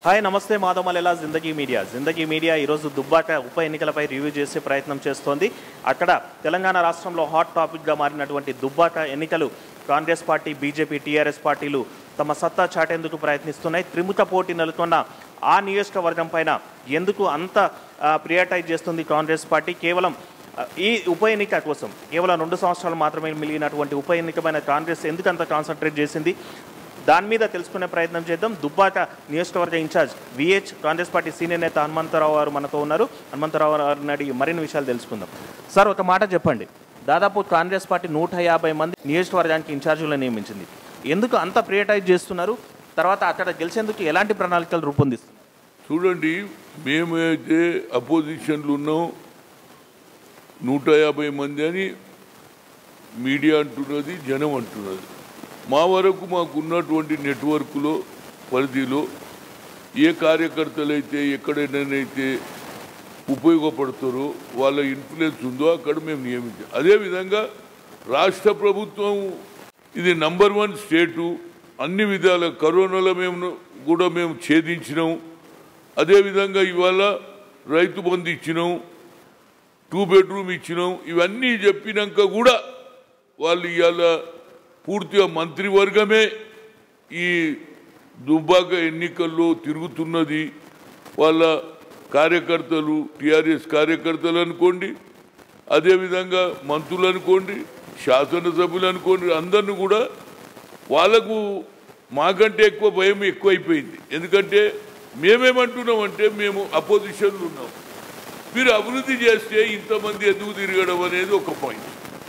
Hi నమస్తే మాధవమలెలా జిందగీ media జిందగీ మీడియా ఈరోజు దుబ్బాక ఉప ఎన్నికలపై రివ్యూ చేసే ప్రయత్నం చేస్తోంది అక్కడ తెలంగాణ రాష్ట్రంలో హాట్ టాపిక్గా మారినటువంటి దుబ్బాక ఎన్నికలు కాంగ్రెస్ పార్టీ బీజేపీ టీఆర్ఎస్ పార్టీలు తమ సత్తా చాటేందుకు ప్రయత్నిస్తున్నాయి త్రిముఖ పోటీ నెలకొన్న ఆ నియోజకవర్గం పైన ఎందుకు అంత ప్రియాటైజ్ చేస్తుంది కాంగ్రెస్ పార్టీ కేవలం ఆ, ఈ ఉప ఎన్నిక కోసం కేవలం రెండు సంవత్సరాలు మాత్రమే మిగిలినటువంటి ఉప ఎన్నికమైన కాంగ్రెస్ ఎందుకు అంత కాన్సన్ట్రేట్ చేసింది దాని మీద తెలుసుకునే ప్రయత్నం చేద్దాం దుబ్బాక నియోజకవర్గ in charge V H Congress party senior నేత హనుమంతరావు గారు మనతో ఉన్నారు హనుమంతరావు గారిని అడిగి మరిన్ని విషయాలు తెలుసుకుందాం సార్ ఒక మాట చెప్పండి దాదాపు కాంగ్రెస్ పార్టీ నూట యాభై మంది నియోజకవర్గానికి ఇన్ఛార్జీలను నియమించింది ఎందుకు అంత ప్రియటైజ్ చేస్తున్నారు తర్వాత అక్కడ గెలిచేందుకు ఎలాంటి ప్రణాళికలు రూపొందిస్తున్నారు చూడండి మేమైతే అపోజిషన్లు ఉన్నాం నూట యాభై మంది అని మీడియా అంటున్నది జనం అంటున్నది మా వరకు మాకు ఉన్నటువంటి నెట్వర్క్లో పరిధిలో ఏ కార్యకర్తలు అయితే ఎక్కడైనానైతే ఉపయోగపడతారో వాళ్ళ ఇన్ఫ్లుయెన్స్ ఉందో అక్కడ మేము నియమించాం అదేవిధంగా రాష్ట్ర ప్రభుత్వం ఇది నంబర్ వన్ స్టేటు అన్ని విధాల కరోనాలో మేము కూడా మేము ఛేదించినాం అదేవిధంగా ఇవాళ రైతు బంధు ఇచ్చినాం టూ బెడ్రూమ్ ఇచ్చినాం ఇవన్నీ చెప్పినాక కూడా వాళ్ళు ఇవాళ పూర్తిగా మంత్రివర్గమే ఈ దుబ్బాక ఎన్నికల్లో తిరుగుతున్నది వాళ్ళ కార్యకర్తలు టిఆర్ఎస్ కార్యకర్తలు అనుకోండి అదేవిధంగా మంత్రులు అనుకోండి శాసనసభ్యులు అనుకోండి అందరిని కూడా వాళ్ళకు మాకంటే ఎక్కువ భయం ఎక్కువైపోయింది ఎందుకంటే మేమేమంటున్నామంటే మేము అపోజిషన్లు ఉన్నాం మీరు అభివృద్ధి చేస్తే ఇంతమంది ఎందుకు తిరగడం అనేది ఒక పాయింట్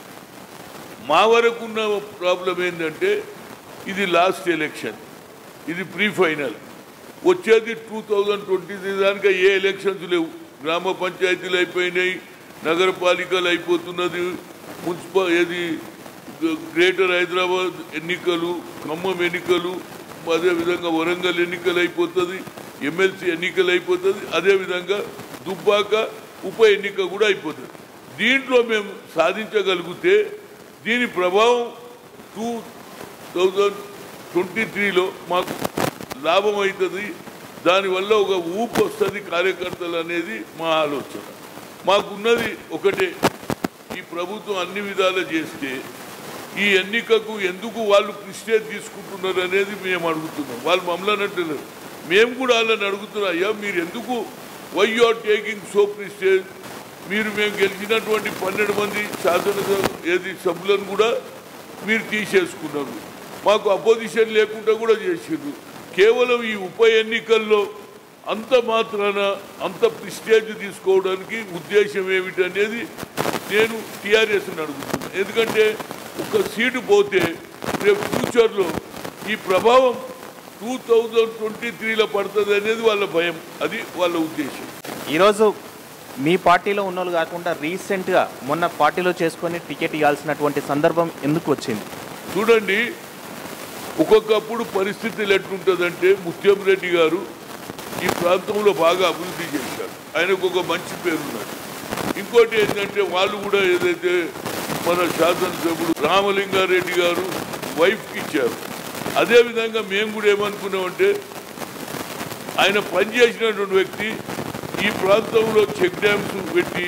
మా వరకు ఉన్న ప్రాబ్లం ఏంటంటే ఇది లాస్ట్ ఎలక్షన్ ఇది ప్రీ ఫైనల్ వచ్చేది టూ థౌజండ్ ట్వంటీ దానికి ఏ ఎలక్షన్స్ లేవు గ్రామ పంచాయతీలు అయిపోయినాయి నగరపాలికలు అయిపోతున్నది మున్సిపల్ ఏది గ్రేటర్ హైదరాబాద్ ఎన్నికలు ఖమ్మం ఎన్నికలు అదేవిధంగా వరంగల్ ఎన్నికలు అయిపోతుంది ఎమ్మెల్సీ ఎన్నికలు అయిపోతుంది అదేవిధంగా దుబ్బాక ఉప ఎన్నిక కూడా అయిపోతుంది దీంట్లో మేము సాధించగలిగితే దీని ప్రభావం టూ థౌజండ్ ట్వంటీ త్రీలో మాకు లాభం అవుతుంది దానివల్ల ఒక ఊపు వస్తుంది కార్యకర్తలు అనేది మా ఆలోచన మాకున్నది ఒకటే ఈ ప్రభుత్వం అన్ని విధాలు చేస్తే ఈ ఎన్నికకు ఎందుకు వాళ్ళు ప్రిస్టేజ్ తీసుకుంటున్నారు అనేది మేము అడుగుతున్నాం వాళ్ళు మమ్మల్ని అంటున్నారు మేము కూడా వాళ్ళని అడుగుతున్నాం అయ్యా మీరు ఎందుకు why are taking so prestige మీరు మేము గెలిచినటువంటి పన్నెండు మంది శాసనసభ ఏది సభ్యులను కూడా మీరు తీసేసుకున్నారు మాకు అపోజిషన్ లేకుండా కూడా చేసిండ్రు కేవలం ఈ ఉప ఎన్నికల్లో అంత మాత్రాన అంత ప్రిస్టేజ్ తీసుకోవడానికి ఉద్దేశం ఏమిటనేది నేను టీఆర్ఎస్ని అడుగుతున్నాను ఎందుకంటే ఒక సీటు పోతే రేపు ఫ్యూచర్లో ఈ ప్రభావం టూ థౌజండ్ ట్వంటీ త్రీలో పడుతుంది అనేది వాళ్ళ భయం అది వాళ్ళ ఉద్దేశం ఈరోజు మీ పార్టీలో ఉన్నోళ్ళు కాకుండా రీసెంట్గా మొన్న పార్టీలో చేసుకొని టికెట్ ఇవ్వాల్సినటువంటి సందర్భం ఎందుకు వచ్చింది చూడండి ఒక్కొక్కప్పుడు పరిస్థితులు ఎట్లుంటుందంటే ముత్యం రెడ్డి గారు ఈ ప్రాంతంలో బాగా అభివృద్ధి చేశారు ఆయనకు ఒక మంచి పేరు ఉన్నది ఇంకోటి ఏంటంటే వాళ్ళు కూడా ఏదైతే మన శాసనసభ్యుడు రామలింగారెడ్డి గారు వైఫ్కి ఇచ్చారు అదేవిధంగా మేము కూడా ఏమనుకున్నామంటే ఆయన పనిచేసినటువంటి వ్యక్తి ఈ ప్రాంతంలో చెక్ డ్యామ్స్ పెట్టి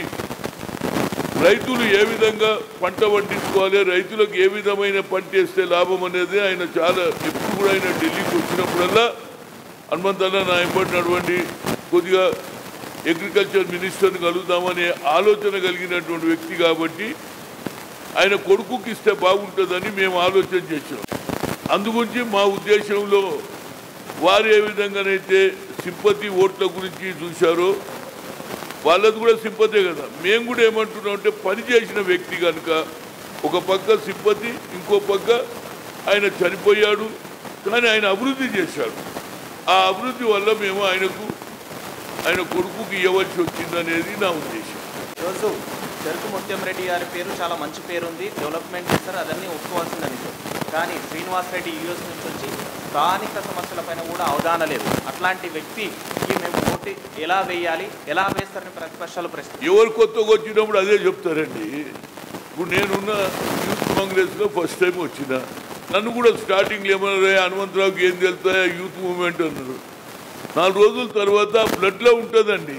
రైతులు ఏ విధంగా పంట పండించుకోవాలి రైతులకు ఏ విధమైన పంట వేస్తే లాభం అనేది ఆయన చాలా ఎప్పుడు కూడా ఆయన ఢిల్లీకి వచ్చినప్పుడల్లా హనుమంతన్న నా ఎంబడినటువంటి కొద్దిగా అగ్రికల్చర్ మినిస్టర్ని కలుద్దామనే ఆలోచన కలిగినటువంటి వ్యక్తి కాబట్టి ఆయన కొడుకుకి ఇస్తే బాగుంటుందని మేము ఆలోచన చేసాం అందుగురించి మా ఉద్దేశంలో వారు ఏ విధంగానైతే సింపతి ఓట్ల గురించి చూశారో వాళ్ళది కూడా సింపతే కదా మేము కూడా ఏమంటున్నాం అంటే పని చేసిన వ్యక్తి కనుక ఒక పక్క సింపతి ఇంకో పక్క ఆయన చనిపోయాడు కానీ ఆయన అభివృద్ధి చేశాడు ఆ అభివృద్ధి వల్ల మేము ఆయనకు ఆయన కొడుకుకి ఇవ్వవలసి వచ్చిందనేది నా ఉద్దేశం ఈరోజు చెరుకు ముత్యం రెడ్డి గారి పేరు చాలా మంచి పేరు ఉంది డెవలప్మెంట్ చేస్తారు అదన్నీ ఒప్పుకోవాల్సిన నిజం కానీ శ్రీనివాస్ రెడ్డి యూఎస్ నుంచి వచ్చి స్థానిక సమస్యలపైన కూడా అవగాహన లేదు అట్లాంటి వ్యక్తికి మేము ఓటు ఎలా వేయాలి ఎలా వేస్తారని ప్రతిపక్షాలు ప్రశ్న ఎవరు కొత్తగా వచ్చినప్పుడు అదే చెప్తారండి ఇప్పుడు నేనున్న యూత్ కాంగ్రెస్లో ఫస్ట్ టైం వచ్చిన నన్ను కూడా స్టార్టింగ్ ఏమన్నారు హనుమంతరావుకి ఏం తెలుస్తాయా యూత్ మూవ్మెంట్ అన్నారు నాలుగు రోజుల తర్వాత బ్లడ్లో ఉంటుందండి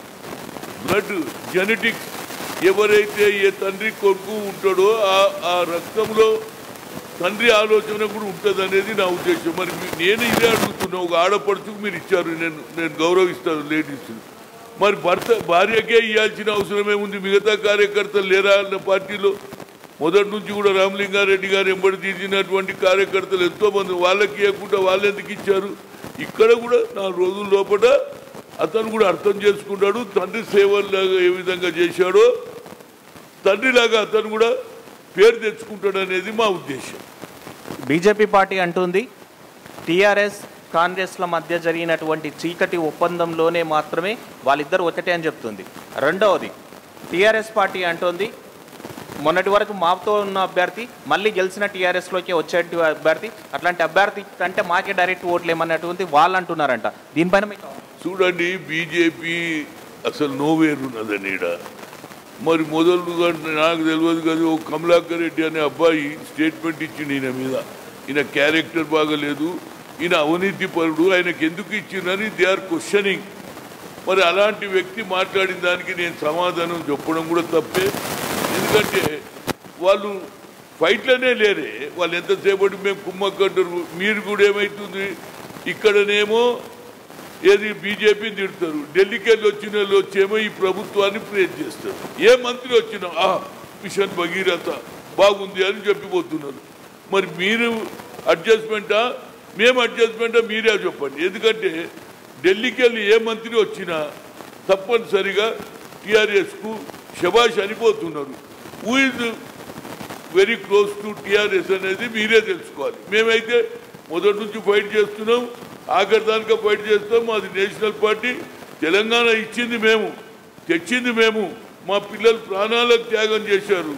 బ్లడ్ జెనెటిక్స్ ఎవరైతే ఏ తండ్రి కొడుకు ఉంటాడో ఆ ఆ రక్తంలో తండ్రి ఆలోచన కూడా ఉంటుంది అనేది నా ఉద్దేశం మరి మీ- నేను ఇదే అడుగుతున్నా ఒక ఆడపడుచుకు మీరు ఇచ్చారు నేను నేను గౌరవిస్తాను లేడీస్ మరి భర్త భార్యకే ఇవ్వాల్సిన అవసరమే ఉంది మిగతా కార్యకర్తలు లేరా అన్న పార్టీలో మొదటి నుంచి కూడా రామలింగారెడ్డి గారు ఎంబడి తీసినటువంటి కార్యకర్తలు ఎంతో మంది వాళ్ళకి ఇవ్వకుండా వాళ్ళు ఎందుకు ఇచ్చారు ఇక్కడ కూడా నాలుగు రోజుల లోపల అతను కూడా అర్థం చేసుకుంటాడు తండ్రి సేవల్లాగా ఏ విధంగా చేశాడో తండ్రిలాగా అతను కూడా పేరు తెచ్చుకుంటాడు అనేది మా ఉద్దేశం బీజేపీ పార్టీ అంటుంది టీఆర్ఎస్ కాంగ్రెస్ల మధ్య జరిగినటువంటి చీకటి ఒప్పందంలోనే మాత్రమే వాళ్ళిద్దరు ఒకటే అని చెప్తుంది రెండవది టీఆర్ఎస్ పార్టీ అంటోంది మొన్నటి వరకు మాతో ఉన్న అభ్యర్థి మళ్ళీ గెలిచిన టీఆర్ఎస్లోకి వచ్చే అభ్యర్థి అట్లాంటి అభ్యర్థి అంటే మాకే డైరెక్ట్ ఓట్లు ఏమన్నటువంటి వాళ్ళు అంటున్నారంట దీనిపైన మీకు చూడండి బీజేపీ అసలు నోవేరు ఉన్నదని ఈడ మరి మొదలుగా నాకు తెలియదు కదా ఓ కమలాకర్ రెడ్డి అనే అబ్బాయి స్టేట్మెంట్ ఇచ్చిండు ఈయన మీద ఈయన క్యారెక్టర్ బాగలేదు ఈయన అవినీతి పరుడు ఆయనకి ఎందుకు ఇచ్చిందని దే ఆర్ క్వశ్చనింగ్ మరి అలాంటి వ్యక్తి మాట్లాడిన దానికి నేను సమాధానం చెప్పడం కూడా తప్పే ఎందుకంటే వాళ్ళు ఫైట్లోనే లేరే వాళ్ళు ఎంతసేపటి మేము కుమ్మక్కడ్డారు మీరు కూడా ఏమవుతుంది ఇక్కడనేమో ఏది బీజేపీని తిడతారు ఢిల్లీకి వెళ్ళి వచ్చిన వాళ్ళు వచ్చేమో ఈ ప్రభుత్వాన్ని ప్రేజ్ చేస్తారు ఏ మంత్రి వచ్చినా ఆ మిషన్ భగీరథ బాగుంది అని చెప్పిపోతున్నారు మరి మీరు అడ్జస్ట్మెంటా మేము అడ్జస్ట్మెంటా మీరే చెప్పండి ఎందుకంటే ఢిల్లీకి వెళ్ళి ఏ మంత్రి వచ్చినా తప్పనిసరిగా టీఆర్ఎస్కు శబాష్ అనిపోతున్నారు who is very close to TRS అనేది మీరే తెలుసుకోవాలి మేమైతే మొదటి నుంచి ఫైట్ చేస్తున్నాం ఆఖరి దానిక ఫైట్ చేస్తాం మాది నేషనల్ పార్టీ తెలంగాణ ఇచ్చింది మేము తెచ్చింది మేము మా పిల్లలు ప్రాణాలకు త్యాగం చేశారు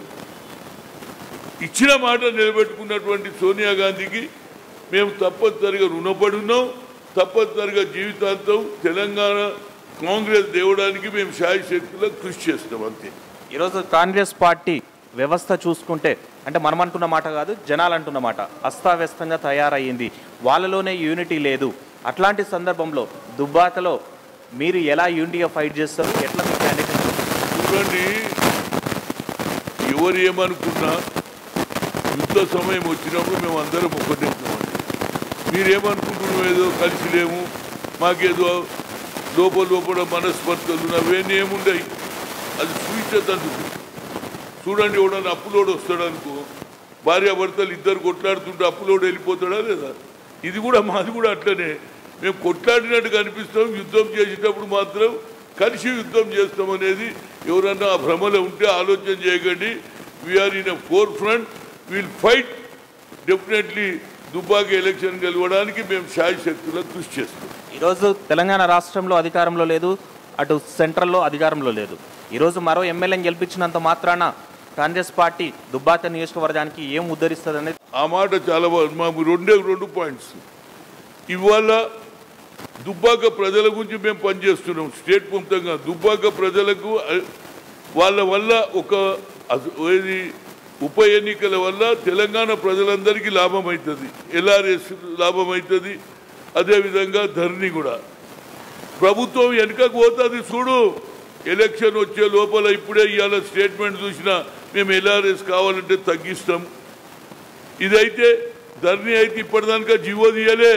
ఇచ్చిన మాట నిలబెట్టుకున్నటువంటి సోనియా గాంధీకి మేము తప్పనిసరిగా రుణపడి ఉన్నాం తప్పనిసరిగా జీవితాంతం తెలంగాణ కాంగ్రెస్ దేవడానికి మేము శాయశక్తిలో కృషి చేస్తాం అంతే ఈరోజు కాంగ్రెస్ పార్టీ వ్యవస్థ చూసుకుంటే అంటే మనం అంటున్న మాట కాదు జనాలు అంటున్న మాట అస్తావ్యస్తంగా తయారయ్యింది వాళ్ళలోనే యూనిటీ లేదు అట్లాంటి సందర్భంలో దుబ్బాకలో మీరు ఎలా యూనిటీగా ఫైట్ చేస్తారు ఎట్లా మీ క్యాండిడేట్ చూడండి ఎవరు ఏమనుకున్నా యుద్ధ సమయం వచ్చినప్పుడు మేము అందరం ఒకటేస్తామండి మీరేమనుకుంటున్నాం ఏదో కలిసి లేము మాకేదో లోపల లోపల మనస్పర్ధలు అవన్నీ ఏముండయి అది స్వీట్ అందుకు చూడండి ఎవడన్నా అప్పులోడు వస్తాడు అనుకో భార్యాభర్తలు ఇద్దరు కొట్లాడుతుంటే అప్పులోడు వెళ్ళిపోతాడా లేదా ఇది కూడా మాది కూడా అట్లనే మేము కొట్లాడినట్టు కనిపిస్తాం యుద్ధం చేసేటప్పుడు మాత్రం కలిసి యుద్ధం చేస్తాం అనేది ఎవరన్నా ఆ భ్రమలో ఉంటే ఆలోచన చేయకండి we are in a forefront will fight definitely Dubbaka election గెలవడానికి మేము శాయశక్తులకు కృషి చేస్తాం ఈరోజు తెలంగాణ రాష్ట్రంలో అధికారంలో లేదు అటు సెంట్రల్లో అధికారంలో లేదు ఈరోజు మరో ఎమ్మెల్యేని గెలిపించినంత మాత్రాన కాంగ్రెస్ పార్టీ దుబ్బాక నియోజకవర్గానికి ఏం ఉద్ధరిస్తుంది అనేది ఆ మాట చాలా బాగుంది మాకు రెండే రెండు పాయింట్స్ ఇవాళ దుబ్బాక ప్రజల గురించి మేము పనిచేస్తున్నాం స్టేట్ మొత్తంగా దుబ్బాక ప్రజలకు అ- వాళ్ళ వల్ల ఒక అస- ఏది ఉప ఎన్నికల వల్ల తెలంగాణ ప్రజలందరికీ లాభం అవుతుంది ఎల్ఆర్ఎస్ లాభం అవుతుంది అదేవిధంగా ధరణి కూడా ప్రభుత్వం వెనుకకు పోతుంది చూడు ఎలక్షన్ వచ్చే లోపల ఇప్పుడే ఇవాళ స్టేట్మెంట్ చూసినా మేము ఎల్ఆర్ఎస్ కావాలంటే తగ్గిస్తాం ఇదైతే ధరణి అయితే ఇప్పటిదానికా జీవో తీయలే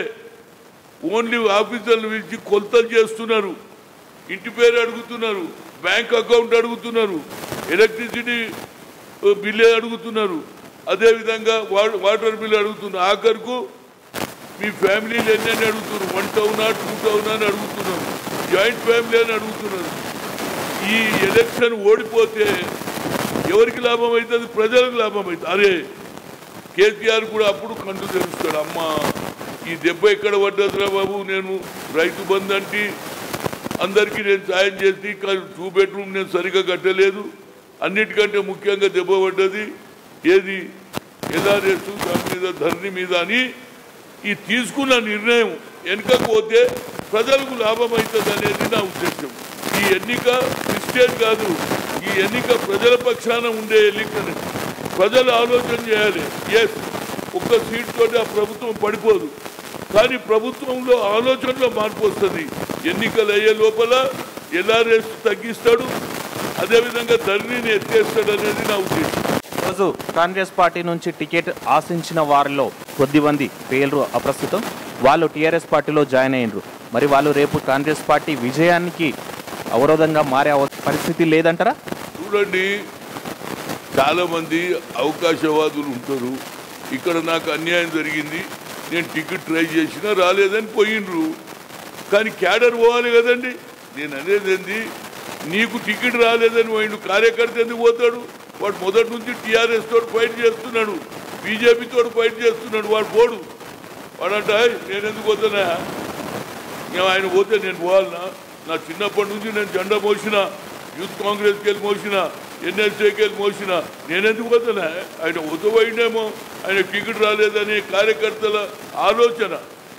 ఓన్లీ ఆఫీసర్లు పిలిచి కొలతలు చేస్తున్నారు ఇంటి పేరు అడుగుతున్నారు బ్యాంక్ అకౌంట్ అడుగుతున్నారు ఎలక్ట్రిసిటీ బిల్లు అడుగుతున్నారు అదేవిధంగా వా- వాటర్ బిల్లు అడుగుతున్నారు ఆఖరుకు మీ ఫ్యామిలీలు ఎన్ని అడుగుతున్నారు వన్ టౌనా టూ టౌనా అని అడుగుతున్నారు జాయింట్ ఫ్యామిలీ అని అడుగుతున్నారు ఈ ఎలక్షన్ ఓడిపోతే ఎవరికి లాభం అవుతుంది ప్రజలకు లాభం అవుతుంది అరే కేసీఆర్ కూడా అప్పుడు కండు తెలుస్తాడు అమ్మ ఈ దెబ్బ ఎక్కడ పడ్డదిరా బాబు నేను రైతు బంధు అంటే అందరికీ నేను సాయం చేసి టూ బెడ్రూమ్ నేను సరిగా కట్టలేదు అన్నిటికంటే ముఖ్యంగా దెబ్బ పడ్డది ఏది ఎల్ఆర్ఎస్ దాని మీద ధరణి మీద అని ఈ తీసుకున్న నిర్ణయం వెనుకపోతే ప్రజలకు లాభం అవుతుంది అనేది నా ఉద్దేశం ఈ ఎన్నిక మిస్టేక్ కాదు ఈ ఎన్నిక ప్రజల పక్షాన ఉండే ఎన్నికని ప్రజలు ఆలోచన చేయాలి ఎస్ ఒక్క సీట్ తోటి ఆ ప్రభుత్వం పడిపోదు కానీ ప్రభుత్వంలో ఆలోచనలో మార్పు వస్తుంది ఎన్నికలు అయ్యే లోపల ఎల్ఆర్ఎస్ తగ్గిస్తాడు అదేవిధంగా ధరణిని ఎత్తేస్తాడు అనేది నా ఉద్దేశం ఈరోజు కాంగ్రెస్ పార్టీ నుంచి టికెట్ ఆశించిన వారిలో కొద్దిమంది పేర్లు అప్రస్తుతం వాళ్ళు టీఆర్ఎస్ పార్టీలో జాయిన్ అయ్యారు మరి వాళ్ళు రేపు కాంగ్రెస్ పార్టీ విజయానికి అవరోధంగా మారే అవ- పరిస్థితి లేదంటారా చూడండి చాలా మంది అవకాశవాదులు ఉంటారు ఇక్కడ నాకు అన్యాయం జరిగింది నేను టికెట్ ట్రై చేసినా రాలేదని పోయిండ్రు కానీ క్యాడర్ పోవాలి కదండి నేను అనేది ఏంది నీకు టికెట్ రాలేదని పోయిండు కార్యకర్త ఎందుకు పోతాడు వాడు మొదటి నుంచి టీఆర్ఎస్ తోటి ఫైట్ చేస్తున్నాడు బీజేపీ తోటి ఫైట్ చేస్తున్నాడు వాడు పోడు వాడంట "ఏయ్, నేను ఎందుకు పోతున్నా మేము ఆయన పోతే నేను పోవాలనా నా చిన్నప్పటి నుంచి నేను జెండా మోసిన యూత్ కాంగ్రెస్కి వెళ్ళి మోసిన ఎన్ఎస్ఏకి వెళ్ళి మోసిన నేనెందుకు పోతున్నా ఆయన పోయినేమో ఆయన టికెట్ రాలేదని కార్యకర్తల ఆలోచన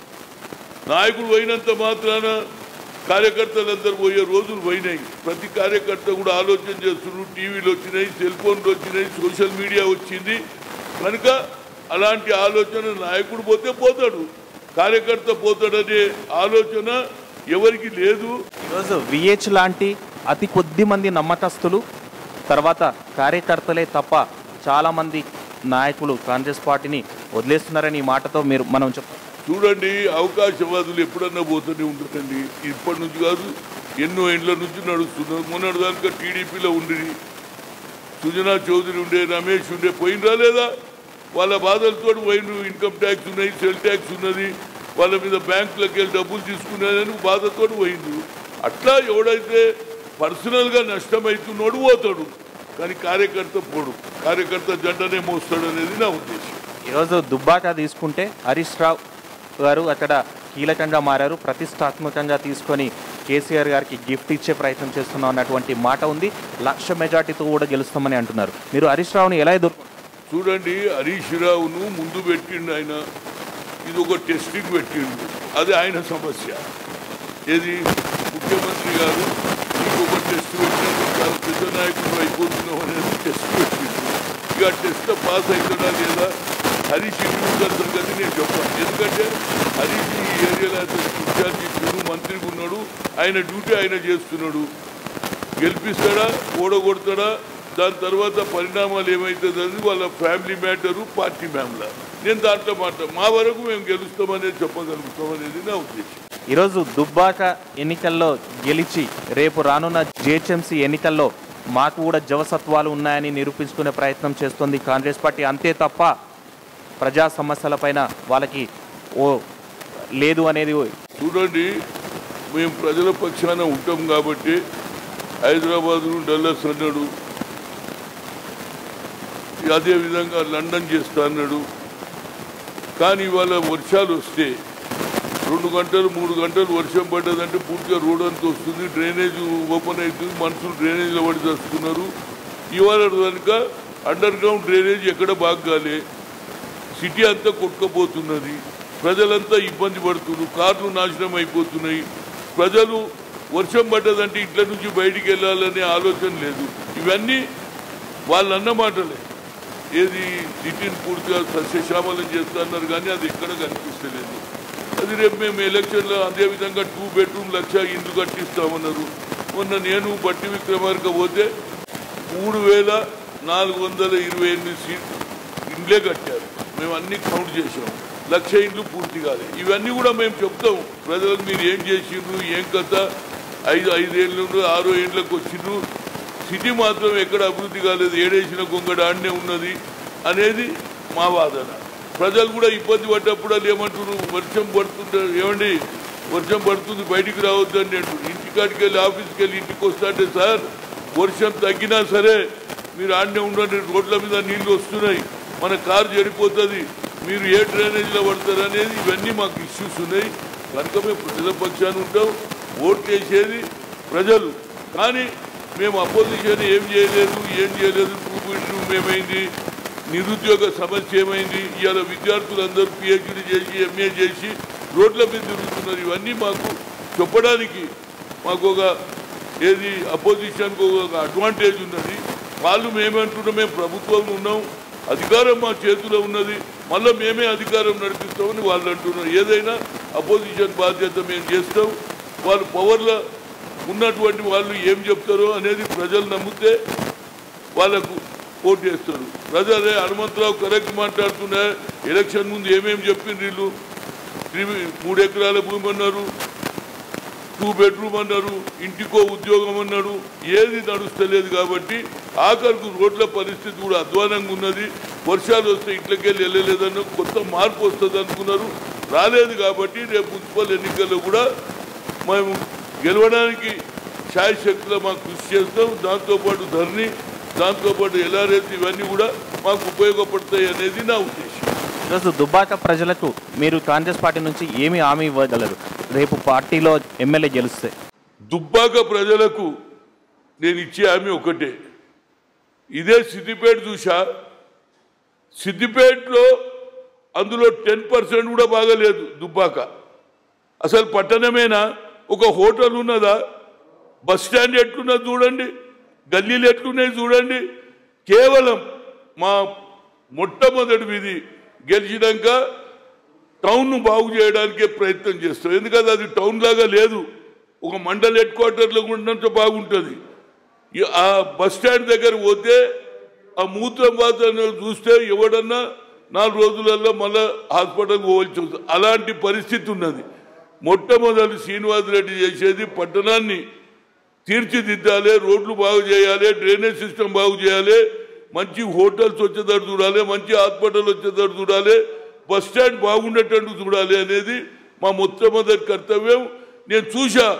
నాయకుడు పోయినంత మాత్రాన కార్యకర్తలందరూ పోయే రోజులు పోయినాయి ప్రతి కార్యకర్త కూడా ఆలోచన చేస్తున్నారు టీవీలు వచ్చినాయి సెల్ ఫోన్లు వచ్చినాయి సోషల్ మీడియా వచ్చింది కనుక అలాంటి ఆలోచన నాయకుడు పోతే పోతాడు కార్యకర్త పోతాడనే ఆలోచన ఎవరికి లేదు ఈరోజు విహెచ్ లాంటి అతి కొద్ది మంది నమ్మకస్తులు తర్వాత కార్యకర్తలే తప్ప చాలామంది నాయకులు కాంగ్రెస్ పార్టీని వదిలేస్తున్నారని ఈ మాటతో మీరు మనం చెప్తాం చూడండి అవకాశవాదులు ఎప్పుడన్నా పోతూనే ఉంటుందండి ఇప్పటి నుంచి కాదు ఎన్నో ఏండ్ల నుంచి నడుస్తున్నారు మొన్నటి దాకా టీడీపీలో ఉండి సుజనా చౌదరి ఉండే రమేష్ ఉండే పోయిన రాలేదా వాళ్ళ బాధలతో పోయిన ఇన్కమ్ ట్యాక్స్ ఉన్నాయి సెల్ ట్యాక్స్ ఉన్నది వాళ్ళ మీద బ్యాంకులకు వెళ్ళి డబ్బులు తీసుకునేదని బాధతో పోయిండు అట్లా ఎవడైతే పర్సనల్గా నష్టమవుతున్నాడు పోతాడు కానీ కార్యకర్త పోడు కార్యకర్త జెండనే మోస్తాడు అనేది నా ఉద్దేశం ఈరోజు దుబ్బాక తీసుకుంటే హరీష్ రావు గారు అక్కడ కీలకంగా మారారు ప్రతిష్టాత్మకంగా తీసుకొని కేసీఆర్ గారికి గిఫ్ట్ ఇచ్చే ప్రయత్నం చేస్తున్నాం అన్నటువంటి మాట ఉంది లక్ష మెజార్టీతో కూడా గెలుస్తామని అంటున్నారు మీరు హరీష్ రావుని ఎలా ఎదుర్కొంటారు చూడండి హరీష్ రావును ముందు పెట్టిండు ఆయన ఇది ఒక టెస్టింగ్ పెట్టిండు అది ఆయన సమస్య ఏది ముఖ్యమంత్రి గారు నీకు ఒక టెస్ట్ పెట్టినట్టు చాలా పెద్ద నాయకుడు అయిపోతున్నావు అనేది టెస్ట్ పెట్టిండు ఇక ఆ టెస్ట్ పాస్ అవుతాడా లేదా హరీష్ ఇండివిజువల్ సంగతి నేను చెప్పాను ఎందుకంటే హరీష్ ఈ ఏరియాలో అతను ఇన్ఛార్జ్ ఇస్తున్నాడు మంత్రిగా ఉన్నాడు ఆయన డ్యూటీ ఆయన చేస్తున్నాడు గెలిపిస్తాడా ఓడగొడతాడా దాని తర్వాత పరిణామాలు ఏమవుతుందని వాళ్ళ ఫ్యామిలీ మ్యాటరు పార్టీ మ్యామ్లా నేను దాంట్లో మాట మా వరకు మేము గెలుస్తామనేది చెప్పగలుగుతాం అనేది నా ఉద్దేశం ఈరోజు దుబ్బాక ఎన్నికల్లో గెలిచి రేపు రానున్న జిహెచ్ఎంసీ ఎన్నికల్లో మాకు కూడా జవసత్వాలు ఉన్నాయని నిరూపించుకునే ప్రయత్నం చేస్తుంది కాంగ్రెస్ పార్టీ అంతే తప్ప ప్రజా సమస్యలపైన వాళ్ళకి ఓ లేదు అనేది చూడండి మేము ప్రజల పక్షాన ఉంటాం కాబట్టి హైదరాబాదు డల్లస్ అన్నాడు అదే విధంగా లండన్ చేస్తా అన్నాడు కానీ ఇవాళ వర్షాలు వస్తే రెండు గంటలు మూడు గంటలు వర్షం పడ్డదంటే పూర్తిగా రోడ్ అంతా వస్తుంది డ్రైనేజ్ ఓపెన్ అవుతుంది మనుషులు డ్రైనేజ్లో పడి చేస్తున్నారు ఇవాళ కనుక అండర్ గ్రౌండ్ డ్రైనేజ్ ఎక్కడ బాగా కాలే సిటీ అంతా కొట్టుకపోతున్నది ప్రజలంతా ఇబ్బంది పడుతున్నారు కార్లు నాశనం అయిపోతున్నాయి ప్రజలు వర్షం పడ్డదంటే ఇంట్లో నుంచి బయటికి వెళ్ళాలనే ఆలోచన లేదు ఇవన్నీ వాళ్ళు అన్న మాటలే ఏది సిటీని పూర్తిగా సస్యశ్యామలం చేస్తున్నారు కానీ అది ఎక్కడ కనిపిస్తలేదు అది రేపు మేము ఎలక్షన్లో అదే విధంగా టూ బెడ్రూమ్ లక్ష ఇండ్లు కట్టిస్తామన్నారు మొన్న నేను బట్టి విక్రమార్క పోతే మూడు వేల నాలుగు వందల ఇరవై ఎనిమిది సీట్లు ఇండ్లే కట్టారు మేము అన్ని కౌంట్ చేసాం లక్ష ఇండ్లు పూర్తి కాలేదు ఇవన్నీ కూడా మేము చెప్తాం ప్రజలకు మీరు ఏం చేసిండ్రు ఏం కథ ఐదు ఐదేళ్ళ నుండి ఆరో ఏళ్ళకి వచ్చిండ్రు సిటీ మాత్రం ఎక్కడ అభివృద్ధి కాలేదు ఏడేసిన గొంగడ ఆడనే ఉన్నది అనేది మా వాదన ప్రజలు కూడా ఇబ్బంది పడ్డప్పుడు వాళ్ళు ఏమంటున్నారు వర్షం పడుతుంటే ఏమండి వర్షం పడుతుంది బయటికి రావద్దని అంటున్నారు ఇంటికాడికి వెళ్ళి ఆఫీస్కి వెళ్ళి ఇంటికి వస్తాంటే సార్ వర్షం తగ్గినా సరే మీరు ఆడనే ఉండండి రోడ్ల మీద నీళ్లు వస్తున్నాయి మన కారు చెడిపోతుంది మీరు ఏ డ్రైనేజ్లో పడతారు అనేది ఇవన్నీ మాకు ఇష్యూస్ ఉన్నాయి కనుక మేము ప్రజల పక్షాన ఉంటాం ఓట్లు వేసేది ప్రజలు కానీ మేము అపోజిషన్ ఏం చేయలేదు ఏం చేయలేదు టూ బెడ్రూమ్ ఏమైంది నిరుద్యోగ సమస్య ఏమైంది ఇవాళ విద్యార్థులందరూ పిహెచ్డి చేసి ఎంఏ చేసి రోడ్ల మీద తిరుగుతున్నారు ఇవన్నీ మాకు చెప్పడానికి మాకు ఒక ఏది అపోజిషన్కు ఒక అడ్వాంటేజ్ ఉన్నది వాళ్ళు మేమంటున్నాం మేము ప్రభుత్వంలో ఉన్నాం అధికారం మా చేతిలో ఉన్నది మళ్ళీ మేమే అధికారం నడిపిస్తామని వాళ్ళు అంటున్నారు ఏదైనా అపోజిషన్ బాధ్యత మేము చేస్తాం వాళ్ళు పవర్లో ఉన్నటువంటి వాళ్ళు ఏం చెప్తారో అనేది ప్రజలు నమ్మితే వాళ్ళకు ఓటు వేస్తారు ప్రజలే హనుమంతరావు కరెక్ట్ మాట్లాడుతున్నా ఎలక్షన్ ముందు ఏమేమి చెప్పిండ్రు వీళ్ళు త్రి- మూడు ఎకరాల భూమి అన్నారు టూ బెడ్రూమ్ అన్నారు ఇంటికో ఉద్యోగం అన్నాడు ఏది నడుస్తలేదు కాబట్టి ఆఖరికి రోడ్ల పరిస్థితి కూడా అధ్వానంగా ఉన్నది వర్షాలు వస్తే ఇట్లకెళ్ళి వెళ్ళలేదన్న కొత్త మార్పు వస్తుంది అనుకున్నారు రాలేదు కాబట్టి రేపు మున్సిపల్ ఎన్నికల్లో కూడా మేము గెలవడానికి శాయశక్తిలో మాకు కృషి చేస్తాం దాంతోపాటు ధరణి దాంతోపాటు ఎల్ఆర్ఎస్ ఇవన్నీ కూడా మాకు ఉపయోగపడతాయి అనేది నా ఉద్దేశం ఈరోజు దుబ్బాక ప్రజలకు మీరు కాంగ్రెస్ పార్టీ నుంచి ఏమి హామీ ఇవ్వగలరు రేపు పార్టీలో ఎమ్మెల్యే గెలిస్తే దుబ్బాక ప్రజలకు నేను ఇచ్చే హామీ ఒకటే ఇదే సిద్దిపేట చూసా సిద్దిపేటలో అందులో టెన్ పర్సెంట్ కూడా బాగలేదు దుబ్బాక అసలు పట్టణమేనా ఒక హోటల్ ఉన్నదా బస్ స్టాండ్ ఎట్లున్నది చూడండి గల్లీలు ఎట్లున్నాయి చూడండి కేవలం మా మొట్టమొదటి విధి గెలిచినాక టౌన్ను బాగు చేయడానికే ప్రయత్నం చేస్తాం ఎందుకంటే అది టౌన్ లాగా లేదు ఒక మండల్ హెడ్ క్వార్టర్లో ఉన్నంత బాగుంటుంది ఈ ఆ బస్ స్టాండ్ దగ్గర పోతే ఆ మూత్రం వాసన చూస్తే ఎవడన్నా నాలుగు రోజులలో మళ్ళా హాస్పిటల్కి పోవాల్సి వస్తుంది అలాంటి పరిస్థితి ఉన్నది మొట్టమొదటి శ్రీనివాస్ రెడ్డి చేసేది పట్టణాన్ని తీర్చిదిద్దాలి రోడ్లు బాగు చేయాలి డ్రైనేజ్ సిస్టమ్ బాగు చేయాలి మంచి హోటల్స్ వచ్చేటట్టు చూడాలి మంచి హాస్పిటల్ వచ్చేటట్టు చూడాలి బస్ స్టాండ్ బాగుండేటట్టు చూడాలి అనేది మా మొట్టమొదటి కర్తవ్యం నేను చూసా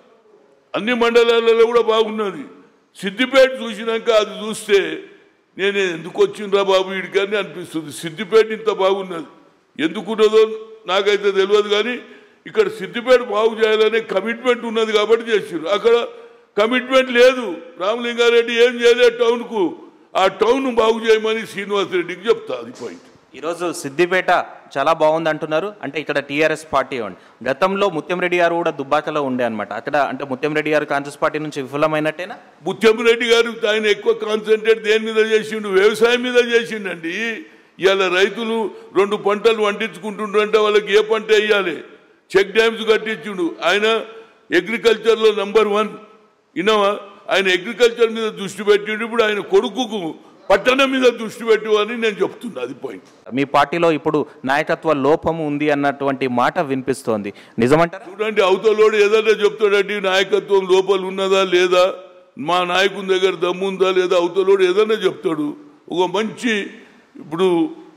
అన్ని మండలాలలో కూడా బాగున్నది సిద్దిపేట చూసినాక అది చూస్తే నేను ఎందుకు వచ్చిండ్రా బాబు వీడికి అని అనిపిస్తుంది సిద్దిపేట ఇంత బాగున్నది ఎందుకున్నదో నాకైతే తెలియదు కానీ ఇక్కడ సిద్దిపేట బాగు చేయాలనే కమిట్మెంట్ ఉన్నది కాబట్టి చేసిండ్రు అక్కడ కమిట్మెంట్ లేదు రామలింగారెడ్డి ఏం చేయలేదు టౌన్కు ఆ టౌన్ బాగు చేయమని శ్రీనివాస్ రెడ్డికి చెప్తా అది పాయింట్ ఈరోజు సిద్దిపేట చాలా బాగుంది అంటున్నారు అంటే ఇక్కడ టీఆర్ఎస్ పార్టీ ఉంది గతంలో ముత్యంరెడ్డి గారు కూడా దుబ్బాకలో ఉండే అనమాట అక్కడ అంటే ముత్యంరెడ్డి గారు కాంగ్రెస్ పార్టీ నుంచి విఫలమైనట్టేనా ముత్యంరెడ్డి గారు ఆయన ఎక్కువ కాన్సన్ట్రేట్ దేని మీద చేసిండు వ్యవసాయం మీద చేసిండండి ఇవాళ రైతులు రెండు పంటలు వండించుకుంటుండ్రంటే వాళ్ళకి ఏ పంట వేయాలి చెక్ డ్యామ్స్ కట్టించిండు ఆయన అగ్రికల్చర్లో నంబర్ వన్ ఇన్నవా ఆయన అగ్రికల్చర్ మీద దృష్టి పెట్టిండు ఇప్పుడు ఆయన కొడుకుకు పట్టణం మీద దృష్టి పెట్టు అని నేను చెప్తున్నా అది పాయింట్ మీ పార్టీలో ఇప్పుడు నాయకత్వ లోపం ఉంది అన్నటువంటి మాట వినిపిస్తోంది నిజమంటారా చూడండి అవతలోడు ఏదైనా చెప్తాడండి నాయకత్వం లోపల ఉన్నదా లేదా మా నాయకుని దగ్గర దమ్ము ఉందా లేదా అవతలోడు ఏదైనా చెప్తాడు ఒక మంచి ఇప్పుడు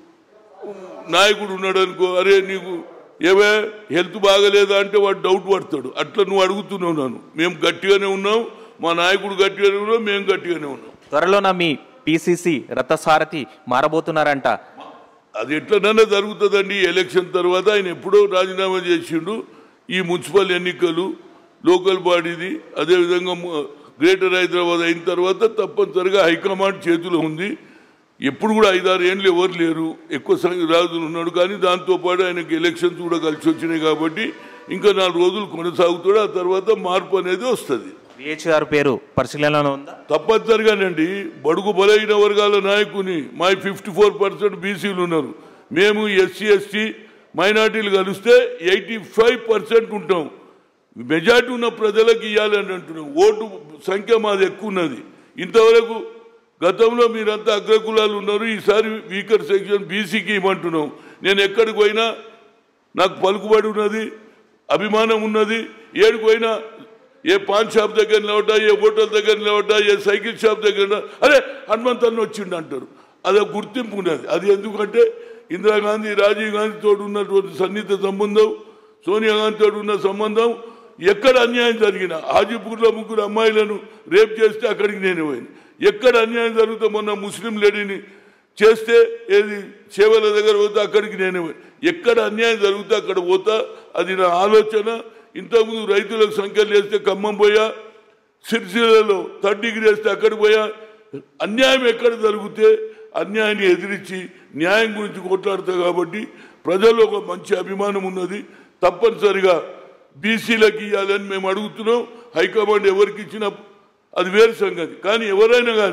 నాయకుడు ఉన్నాడు అనుకో అరే నీకు ఏవే హెల్త్ బాగలేదా అంటే వాడు డౌట్ పడతాడు అట్లా నువ్వు అడుగుతున్నావు నన్ను మేము గట్టిగానే ఉన్నాం మా నాయకుడు గట్టిగానే ఉన్నాం మేము గట్టిగానే ఉన్నాం త్వరలోన మీ పిసిసి రథసారథి మారబోతున్నారంట అది ఎట్లనైనా జరుగుతుందండి ఈ ఎలక్షన్ తర్వాత ఆయన ఎప్పుడో రాజీనామా చేసిండు ఈ మున్సిపల్ ఎన్నికలు లోకల్ బాడీది అదేవిధంగా ము- గ్రేటర్ హైదరాబాద్ అయిన తర్వాత తప్పనిసరిగా హైకమాండ్ చేతిలో ఉంది ఎప్పుడు కూడా ఐదారు ఏండ్లు ఎవరు లేరు ఎక్కువ సంఖ్య రాజులు ఉన్నాడు కానీ దాంతోపాటు ఆయనకి ఎలక్షన్స్ కూడా కలిసి వచ్చినాయి కాబట్టి ఇంకా నాలుగు రోజులు కొనసాగుతాడు ఆ తర్వాత మార్పు అనేది వస్తుంది విహెచ్ గారి పేరు పరిశీలనలో ఉందా తప్పనిసరిగానండి బడుగు బలైన వర్గాల నాయకుని మా ఫిఫ్టీ ఫోర్ పర్సెంట్ బీసీలు ఉన్నారు మేము ఎస్సీ ఎస్టీ మైనార్టీలు కలిస్తే ఎయిటీ ఫైవ్ పర్సెంట్ ఉంటాం మెజార్టీ ఉన్న ప్రజలకు ఇవ్వాలని అంటున్నాం ఓటు సంఖ్య మాది ఎక్కువ ఉన్నది ఇంతవరకు గతంలో మీరంతా అగ్రకులాలు ఉన్నారు ఈసారి వీకర్ సెక్షన్ బీసీకి ఇవ్వమంటున్నాం నేను ఎక్కడికి పోయినా నాకు పలుకుబడి ఉన్నది అభిమానం ఉన్నది ఏడుకు పోయినా ఏ పాన్ షాప్ దగ్గర నిలబడ్డా ఏ హోటల్ దగ్గర నిలబడ్డా ఏ సైకిల్ షాప్ దగ్గర నిలబడ్డా, అరే హనుమంతన్న వచ్చిండు అంటారు అది ఒక గుర్తింపు ఉన్నది అది ఎందుకంటే ఇందిరాగాంధీ రాజీవ్ గాంధీ తోడు ఉన్నటువంటి సన్నిహిత సంబంధం సోనియా గాంధీ తోడు ఉన్న సంబంధం ఎక్కడ అన్యాయం జరిగినా హాజీపూర్లో ముగ్గురు అమ్మాయిలను రేప్ చేస్తే అక్కడికి నేను పోయాను ఎక్కడ అన్యాయం జరిగితే మొన్న ముస్లిం లేడీని చేస్తే ఏది సేవల దగ్గర పోతే అక్కడికి నేను ఎక్కడ అన్యాయం జరిగితే అక్కడ పోతా అది నా ఆలోచన ఇంతకుముందు రైతులకు సంఖ్యలు వేస్తే ఖమ్మం పోయా సిరిసిల్లలో థర్డ్ డిగ్రీ వేస్తే అక్కడికి పోయా అన్యాయం ఎక్కడ జరిగితే అన్యాయాన్ని ఎదిరించి న్యాయం గురించి కొట్లాడతా కాబట్టి ప్రజల్లో ఒక మంచి అభిమానం ఉన్నది తప్పనిసరిగా బీసీలకు ఇవ్వాలని మేము అడుగుతున్నాం హైకమాండ్ ఎవరికి ఇచ్చినా అది వేరు సంగతి కానీ ఎవరైనా కానీ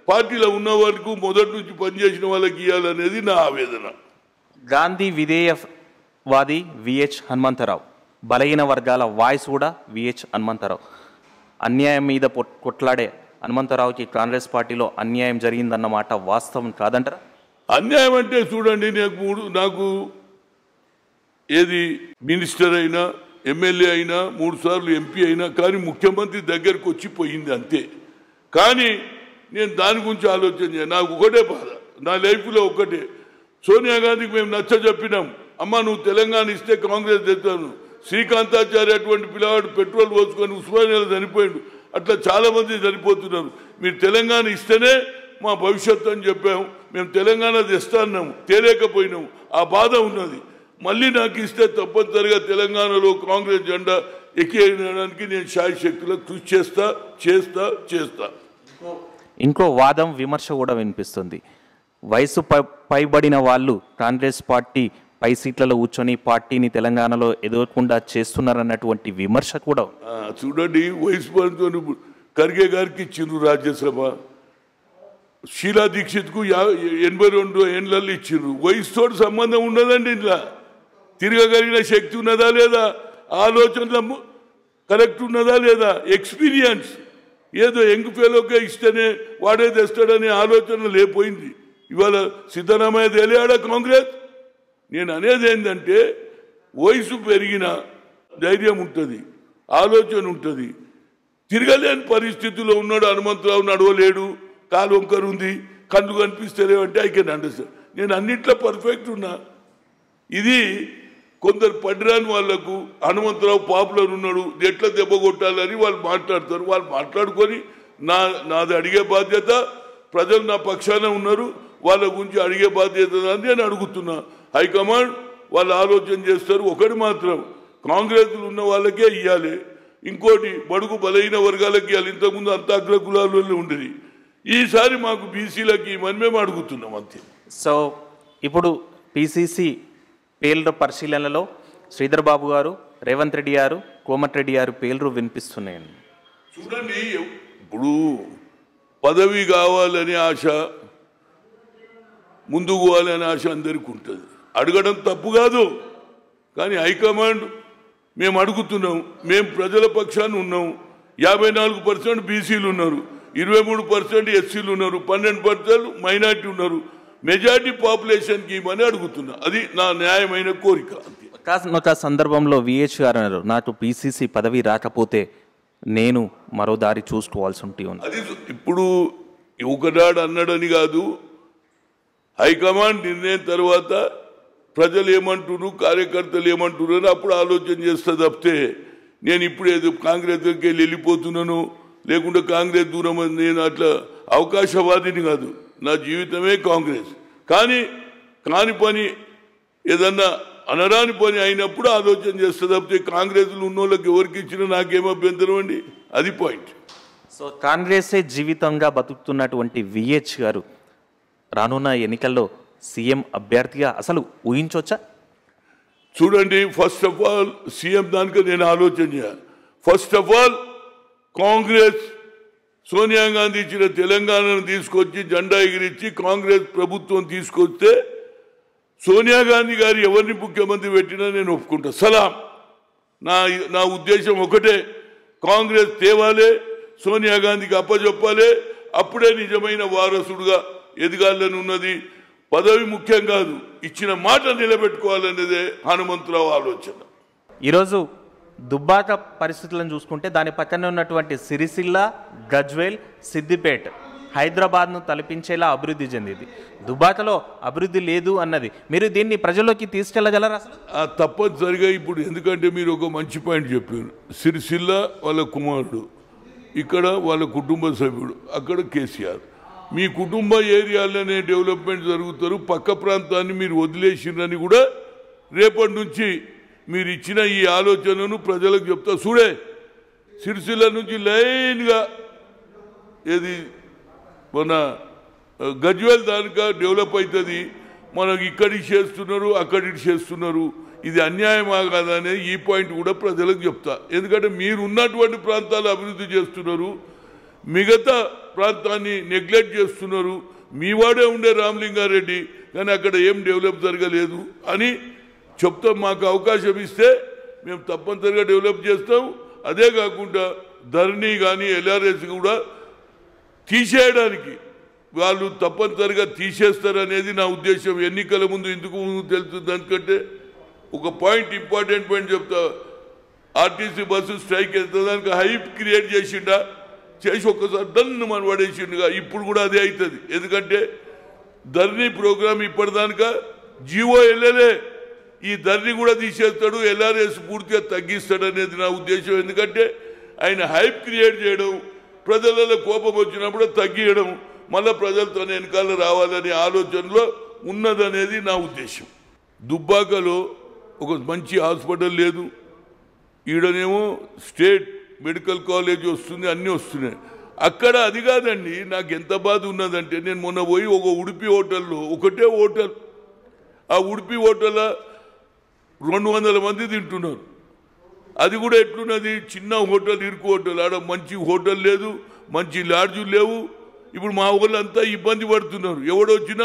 పార్టీలో ఉన్న వరకు మొదటి నుంచి పనిచేసిన వాళ్ళకి ఇవ్వాలనేది నా ఆవేదన గాంధీ విధేయవాది విహెచ్ హనుమంతరావు బలహీన వర్గాల వాయిస్ కూడా విహెచ్ హనుమంతరావు అన్యాయం మీద పొట్- కొట్లాడే హనుమంతరావుకి కాంగ్రెస్ పార్టీలో అన్యాయం జరిగిందన్నమాట వాస్తవం కాదంటారా అన్యాయం అంటే చూడండి నాకు మూడు నాకు ఏది మినిస్టర్ అయినా ఎమ్మెల్యే అయినా మూడు సార్లు ఎంపీ అయినా కానీ ముఖ్యమంత్రి దగ్గరకు వచ్చి పోయింది అంతే కానీ నేను దాని గురించి ఆలోచన చేయను నాకు ఒకటే బాధ నా లైఫ్లో ఒకటే సోనియా గాంధీకి మేము నచ్చ చెప్పినాం అమ్మ నువ్వు తెలంగాణ ఇస్తే కాంగ్రెస్ తెస్తాను శ్రీకాంతాచార్య అటువంటి పిల్లవాడు పెట్రోల్ పోసుకొని ఉస్మానియాలో చనిపోయాడు అట్లా చాలా మంది చనిపోతున్నారు మీరు తెలంగాణ ఇస్తేనే మా భవిష్యత్తు అని చెప్పాము మేము తెలంగాణ తెస్తా అన్నాము తేలేకపోయినాము ఆ బాధ ఉన్నది మళ్ళీ నాకు ఇస్తే తప్పనిసరిగా తెలంగాణలో కాంగ్రెస్ జెండా ఎక్కేయడానికి నేను శాయ శక్తులకు కృషి చేస్తా చేస్తా చేస్తా ఇంకో వాదం విమర్శ కూడా వినిపిస్తుంది వయసు పై- పైబడిన వాళ్ళు కాంగ్రెస్ పార్టీ పై సీట్లలో కూర్చొని పార్టీని తెలంగాణలో ఎదురకుండా చేస్తున్నారన్నటువంటి విమర్శ కూడా ఉంది. ఆ, చూడండి వయసు పనితో ఖర్గే గారికి ఇచ్చిండ్రు రాజ్యసభ షీలా దీక్షిత్కు యా- ఎనభై రెండు ఏళ్ళల్లో ఇచ్చిండ్రు వయసుతో సంబంధం ఉండదండి ఇంట్లో తిరగగలిగిన శక్తి ఉన్నదా లేదా ఆలోచనలు కరెక్ట్ ఉన్నదా లేదా ఎక్స్పీరియన్స్ ఏదో యంగ్ ఫెలోకే ఇస్తేనే వాడే తెస్తాడనే ఆలోచన లేపోయింది ఇవాళ సిద్ధరామయ్య తెలియాడా కాంగ్రెస్ నేను అనేది ఏంటంటే వయసు పెరిగిన ధైర్యం ఉంటుంది ఆలోచన ఉంటుంది తిరగలేని పరిస్థితిలో ఉన్నాడు హనుమంతరావు నడవలేడు కాలు వంకరు ఉంది కళ్ళు కనిపిస్తలేవంటే ఐ కెన్ అండర్స్టాండ్ నేను అన్నిట్లో పర్ఫెక్ట్ ఉన్నా ఇది కొందరు పడ్రాని వాళ్లకు హనుమంతరావు పాపులర్ ఉన్నాడు ఎట్లా దెబ్బ కొట్టాలని వాళ్ళు మాట్లాడతారు వాళ్ళు మాట్లాడుకొని నా నాది అడిగే బాధ్యత ప్రజలు నా పక్షాన ఉన్నారు వాళ్ళ గురించి అడిగే బాధ్యత అని నేను అడుగుతున్నా హైకమాండ్ వాళ్ళు ఆలోచన చేస్తారు ఒకటి మాత్రం కాంగ్రెస్లు ఉన్న వాళ్ళకే ఇవ్వాలి ఇంకోటి బడుగు బలహీన వర్గాలకి ఇవ్వాలి ఇంతకుముందు అంత అగ్ర కులాలలో ఉండేది ఈసారి మాకు బీసీలకి ఇవ్వమని మేము అడుగుతున్నాం అంతే సో ఇప్పుడు పిసిసి పేర్ల పరిశీలనలో శ్రీధర్ బాబు గారు రేవంత్ రెడ్డి గారు కోమటిరెడ్డి గారు పేర్లు వినిపిస్తున్నాయండి చూడండి ఇప్పుడు పదవి కావాలనే ఆశ ముందుకు పోవాలనే ఆశ అందరికీ ఉంటుంది అడగడం తప్పు కాదు కానీ హైకమాండ్ మేము అడుగుతున్నాం మేము ప్రజల పక్షాన్ని ఉన్నాం యాభై నాలుగు పర్సెంట్ బీసీలు ఉన్నారు ఇరవై మూడు పర్సెంట్ ఎస్సీలు ఉన్నారు పన్నెండు పర్సెంట్ మైనార్టీ ఉన్నారు మెజార్టీ పాపులేషన్కి ఇవ్వమని అడుగుతున్నా అది నా న్యాయమైన కోరిక అంతే కాస్త ఒక సందర్భంలో విహెచ్ గారు అన్నారు నాకు పిసిసి పదవి రాకపోతే నేను మరో దారి చూసుకోవాల్సి ఉంటుంది అది ఇప్పుడు ఒకనాడు అన్నాడని కాదు హైకమాండ్ నిర్ణయం తర్వాత ప్రజలు ఏమంటున్నారు కార్యకర్తలు ఏమంటున్నారు అని అప్పుడు ఆలోచన చేస్తా తప్పితే నేను ఇప్పుడు ఏదో కాంగ్రెస్ దగ్గరికి వెళ్ళి వెళ్ళిపోతున్నాను లేకుంటే కాంగ్రెస్ దూరం అని నేను అట్లా అవకాశవాదిని కాదు నా జీవితమే కాంగ్రెస్ కానీ కాని పని ఏదన్నా అనరాని పని అయినప్పుడు ఆలోచన చేస్తా తప్పితే కాంగ్రెస్లో ఉన్న వాళ్ళకి ఎవరికి ఇచ్చినా నాకేం అభ్యంతరం అండి అది పాయింట్ సో కాంగ్రెసే జీవితంగా బతుకుతున్నటువంటి విహెచ్ గారు రానున్న ఎన్నికల్లో సీఎం అభ్యర్థిగా అసలు ఊహించవచ్చా చూడండి ఫస్ట్ ఆఫ్ ఆల్ సీఎం దానికి నేను ఆలోచన చేయాలి first of all Congress Sonia Gandhi ఇచ్చిన తెలంగాణను తీసుకొచ్చి జెండా ఎగిరించి కాంగ్రెస్ ప్రభుత్వం తీసుకొస్తే సోనియా గాంధీ గారు ఎవరిని ముఖ్యమంత్రి పెట్టినా నేను ఒప్పుకుంటా సలాం నా నా ఉద్దేశం ఒకటే కాంగ్రెస్ తేవాలే సోనియా గాంధీకి అప్పచెప్పాలి అప్పుడే నిజమైన వారసుడుగా ఎదగాలని ఉన్నది పదవి ముఖ్యం కాదు ఇచ్చిన మాట నిలబెట్టుకోవాలనేదే హనుమంతరావు ఆలోచన ఈరోజు దుబ్బాక పరిస్థితులను చూసుకుంటే దాని పక్కనే ఉన్నటువంటి సిరిసిల్ల గజ్వేల్ సిద్దిపేట్ హైదరాబాద్ను తలపించేలా అభివృద్ధి చెందింది దుబ్బాకలో అభివృద్ధి లేదు అన్నది మీరు దీన్ని ప్రజల్లోకి తీసుకెళ్లగలరా అసలు ఆ తప్పనిసరిగా ఇప్పుడు ఎందుకంటే మీరు ఒక మంచి పాయింట్ చెప్పారు సిరిసిల్ల వాళ్ళ కుమారుడు ఇక్కడ వాళ్ళ కుటుంబ సభ్యుడు అక్కడ కేసీఆర్ మీ కుటుంబ ఏరియాలోనే డెవలప్మెంట్ జరుగుతారు పక్క ప్రాంతాన్ని మీరు వదిలేసిండ్రని కూడా రేపటి నుంచి మీరు ఇచ్చిన ఈ ఆలోచనను ప్రజలకు చెప్తా చూడే సిరిసిల్ల నుంచి లైన్గా ఏది మన ఆ, గజ్వేల్ దానిక డెవలప్ అవుతుంది మనకి ఇక్కడి చేస్తున్నారు అక్కడి చేస్తున్నారు ఇది అన్యాయమా కాదా అనేది ఈ పాయింట్ కూడా ప్రజలకు చెప్తా ఎందుకంటే మీరు ఉన్నటువంటి ప్రాంతాలు అభివృద్ధి చేస్తున్నారు మిగతా ప్రాంతాన్ని నెగ్లెక్ట్ చేస్తున్నారు మీ వాడే ఉండే రామలింగారెడ్డి కానీ అక్కడ ఏం డెవలప్ జరగలేదు అని చెప్తాం మాకు అవకాశం ఇస్తే మేము తప్పనిసరిగా డెవలప్ చేస్తాం అదే కాకుండా ధరణి కానీ ఎల్ఆర్ఎస్ కూడా తీసేయడానికి వాళ్ళు తప్పనిసరిగా తీసేస్తారనేది నా ఉద్దేశం ఎన్నికల ముందు ఎందుకు తెలుస్తుంది దానికంటే ఒక పాయింట్ ఇంపార్టెంట్ పాయింట్ చెప్తా ఆర్టీసీ బస్సు స్ట్రైక్ వెళ్తే దానికి హైప్ క్రియేట్ చేసిండా చేసి ఒక్కసారి దన్ను మన పడేసిండుగా ఇప్పుడు కూడా అదే అవుతుంది ఎందుకంటే ధరణి ప్రోగ్రామ్ ఇప్పటిదానిక జీవో వెళ్ళలే ఈ ధరణి కూడా తీసేస్తాడు ఎల్ఆర్ఎస్ పూర్తిగా తగ్గిస్తాడు అనేది నా ఉద్దేశం ఎందుకంటే ఆయన హైప్ క్రియేట్ చేయడం ప్రజలలో కోపం వచ్చినప్పుడు తగ్గియడం మళ్ళా ప్రజలతో వెనకాల రావాలనే ఆలోచనలో ఉన్నదనేది నా ఉద్దేశం దుబ్బాకలో ఒక మంచి హాస్పిటల్ లేదు ఈడనేమో స్టేట్ మెడికల్ కాలేజ్ వస్తుంది అన్నీ వస్తున్నాయి అక్కడ అది కాదండి నాకు ఎంత బాధ ఉన్నదంటే నేను మొన్న పోయి ఒక ఉడిపి హోటల్లో ఒకటే హోటల్ ఆ ఉడిపి హోటల్ రెండు వందల మంది తింటున్నారు అది కూడా ఎట్లున్నది చిన్న హోటల్ ఇరుకు హోటల్ ఆడ మంచి హోటల్ లేదు మంచి లాడ్జులు లేవు ఇప్పుడు మా వాళ్ళంతా ఇబ్బంది పడుతున్నారు ఎవడొచ్చినా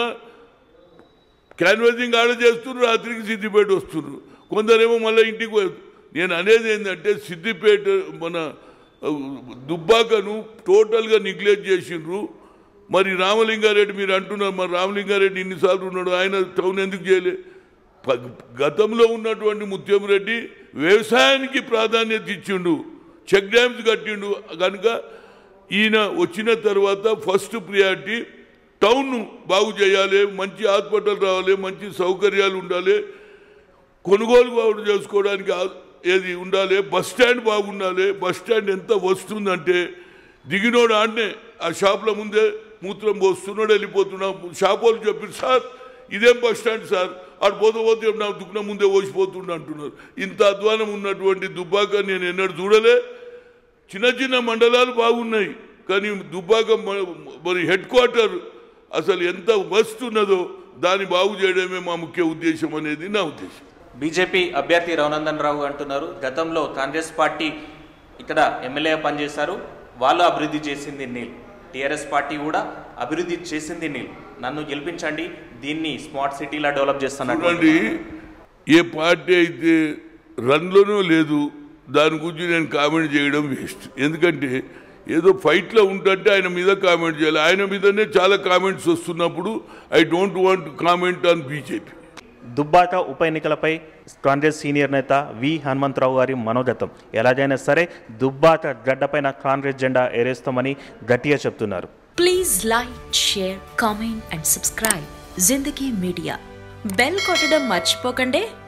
క్యాన్వాసింగ్ ఆడ చేస్తున్నారు రాత్రికి సిద్దిపేట వస్తున్నారు కొందరేమో మళ్ళీ ఇంటికి పోయి నేను అనేది ఏంటంటే సిద్దిపేట మన ఆ, దుబ్బాకను టోటల్గా నెగ్లెక్ట్ చేసిండ్రు మరి రామలింగారెడ్డి మీరు అంటున్నారు మరి రామలింగారెడ్డి ఇన్నిసార్లు ఉన్నాడు ఆయన టౌన్ ఎందుకు చేయలే ప- గతంలో ఉన్నటువంటి ముత్యం రెడ్డి వ్యవసాయానికి ప్రాధాన్యత ఇచ్చిండు చెక్ డ్యామ్స్ కట్టిండు కనుక ఈయన వచ్చిన తర్వాత ఫస్ట్ ప్రియారిటీ టౌన్ బాగు చేయాలి మంచి హాస్పిటల్ రావాలి మంచి సౌకర్యాలు ఉండాలి కొనుగోలు బాగు చేసుకోవడానికి ఆ- ఏది ఉండాలి బస్ స్టాండ్ బాగుండాలి బస్ స్టాండ్ ఎంత వస్తుందంటే దిగినోడు ఆడనే ఆ షాప్ల ముందే మూత్రం పోస్తున్నాడు వెళ్ళిపోతున్నాం షాప్ వాళ్ళు చెప్పారు సార్ ఇదేం బస్ స్టాండ్ సార్ ఆడు పోతే పోతే నా దుఃఖం ముందే పోసిపోతుండ అంటున్నారు ఇంత అధ్వానం ఉన్నటువంటి దుబ్బాక నేను ఎన్నడూ చూడలే చిన్న చిన్న మండలాలు బాగున్నాయి కానీ దుబ్బాక మ- మరి హెడ్ క్వార్టర్ అసలు ఎంత వస్తున్నదో దాన్ని బాగు చేయడమే మా ముఖ్య ఉద్దేశం అనేది నా ఉద్దేశం బీజేపీ అభ్యర్థి రఘునందన్ రావు అంటున్నారు గతంలో కాంగ్రెస్ పార్టీ ఇక్కడ ఎమ్మెల్యే పనిచేశారు వాళ్ళు అభివృద్ధి చేసింది నీల్ టీఆర్ఎస్ పార్టీ కూడా అభివృద్ధి చేసింది నీల్ నన్ను గెలిపించండి దీన్ని స్మార్ట్ సిటీలా డెవలప్ చేస్తాను చూడండి ఏ పార్టీ అయితే రన్లోనూ లేదు దాని గురించి నేను కామెంట్ చేయడం వేస్ట్ ఎందుకంటే ఏదో ఫైట్లో ఉంటుంటే ఆయన మీద కామెంట్ చేయాలి ఆయన మీదనే చాలా కామెంట్స్ వస్తున్నప్పుడు I don't want comment on BJP Dubbaka ఉప ఎన్నికలపై కాంగ్రెస్ సీనియర్ నేత వి హనుమంతరావు గారి మనోగతం ఎలాగైనా సరే దుబ్బాక గడ్డపైన కాంగ్రెస్ జెండా ఎరేస్తామని గట్టిగా చెప్తున్నారు Please like, share, comment and subscribe. Zindagi Media. Bell కొట్టడం మర్చిపోకండి